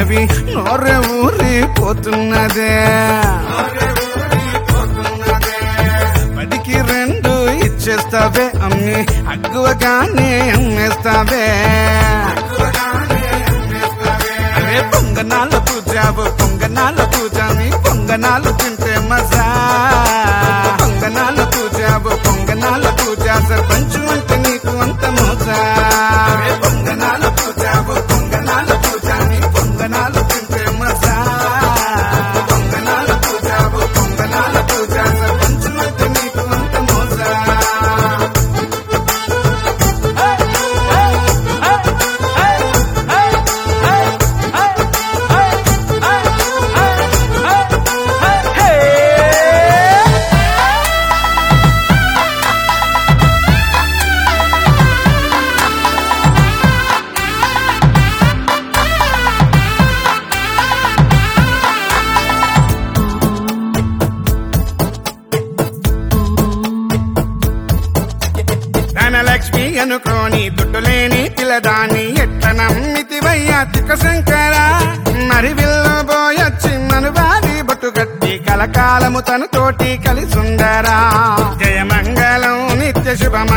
అవి నోరె ఊరిపోతున్నదే పదికి రెండు ఇచ్చేస్తావే అమ్మి అగ్గువగానే అమ్మేస్తావే అరే పొంగనాలు పూజావు పొంగనాలు పూజాని పొంగనాలు తింటే మజా పొంగనాలు పూజావు పొంగనాలు పూజ సర్పంచు అంటే నీకు అంత మోజా అరే పొంగనాలు పూజావు పొంగనాలు పూజాని పొంగనాలు తింటే మజా పొంగనాలు పూజావు పొంగనాలు పూజ సర్పంచు అంటే నీకు అంత మోజా ధనలక్ష్మి అనుకోని దుడ్డు లేని పిల్లదాన్ని ఎట్ల నమ్మితివయ్యా తిక్క శంకర మరి విల్లబోయొచ్చి మనువారి బొట్టు గట్టి కలకాలము తను తోటి కలిసుందరా జయమంగళం నిత్య శుభమ